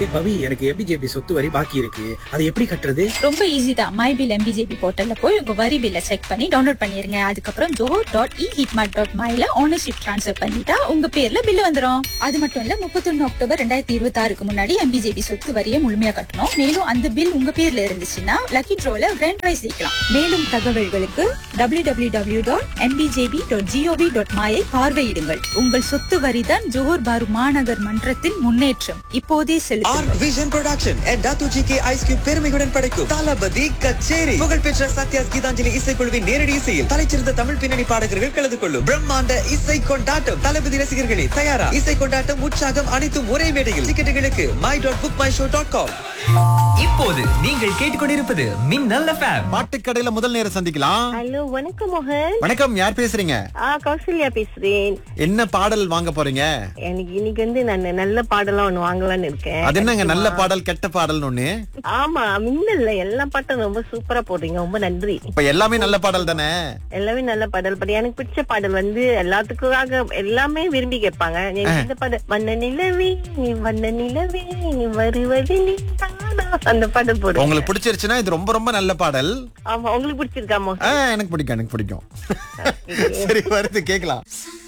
ஏய் பவி எனக்கு எபிஜேபி சொத்து வரி பாக்கி இருக்கு அது எப்படி கட்டுறது ரொம்ப ஈஸி தான் மை பில் எம்பிஜேபி போர்ட்டல்ல போய் உங்க வரி பில்ல செக் பண்ணி டவுன்லோட் பண்ணிருங்க அதுக்கப்புறம் ஜோ டாட் இ ஹிட்மார்ட் டாட் மைல ஓனர்ஷிப் ட்ரான்ஸ்ஃபர் பண்ணிட்டா உங்க பேர்ல பில் வந்துரும் அது மட்டும் இல்ல முப்பத்தொன்னு அக்டோபர் ரெண்டாயிரத்தி இருபத்தி ஆறுக்கு முன்னாடி எம்பிஜேபி சொத்து வரியை முழுமையா கட்டணும் மேலும் அந்த பில் உங்க பேர்ல இருந்துச்சுன்னா லக்கி ட்ரோல கிராண்ட் பிரைஸ் ஜெயிக்கலாம் மேலும் தகவல்களுக்கு W W W dot என்பிஜேபி dot gov dot மாயை பார்வையிடுங்கள் உங்கள் சொத்து வரிதான் ஜோஹர் பாரு மாநகர் மன்றத்தின் முன்னேற்றம் இப்போதே ஆர் செலுத்துங்கள் விஷன் ப்ரொடக்ஷன் அண்ட் தாத்து ஜி கே ஐஸ் கியூப் பெருமையுடன் படைக்கும் தாலாபதி கச்சேரி புகழ்பெற்ற சத்யா கீதாஞ்சலி இசைக்குழுவின் நேரடி இசையில் தலைச்சிறந்த தமிழ் பின்னணி பாடகர்கள் கலந்து கொள்ளும் பிரம்மாண்ட இசை கொண்டாட்டம் தளபதி ரசிகர்களே தயாரா இசை கொண்டாட்டம் உற்சாகம் அனைத்தும் ஒரே மேடையில் டிக்கெட்டுகளுக்கு my dot book my show dot com இப்போது நீங்கள் கேட்டுக்கொண்டிருப்பது மின்னல் எஃப்எம் பாட்டுக்கடையில முதல் நேரம் சந்திக்கலாம் ஹலோ வணக்கம் மோகன் வணக்கம் யார் பேசுறீங்க ஆ கௌசல்யா பேசுறேன் என்ன பாடல் வாங்க போறீங்க எனக்கு இன்னைக்கு வந்து நான் நல்ல பாடலாம் ஒண்ணு வாங்கலாம்னு இருக்கேன் அது என்னங்க நல்ல பாடல் கெட்ட பாடல்னு ஒண்ணு ஆமா மின்னல்ல எல்லா பாட்டும் ரொம்ப சூப்பரா போடுறீங்க ரொம்ப நன்றி இப்ப எல்லாமே நல்ல பாடல் தானே எல்லாமே நல்ல பாடல் பட் எனக்கு பிடிச்ச பாடல் வந்து எல்லாத்துக்காக எல்லாமே விரும்பி கேட்பாங்க எனக்கு இந்த பாடல் வண்ண நிலவே வண்ண நிலவே வருவது நீ அந்த பாடல் போடு உங்களுக்கு பிடிச்சிருச்சுன்னா இது ரொம்ப ரொம்ப நல்ல பாடல் ஆமா உங்களுக்கு பிடிச்சிருக்கா மோகன் ஆ, எனக்கு பிடிக்கும் எனக்கு பிடிக்கும் சரி வருது கேக்கலாம்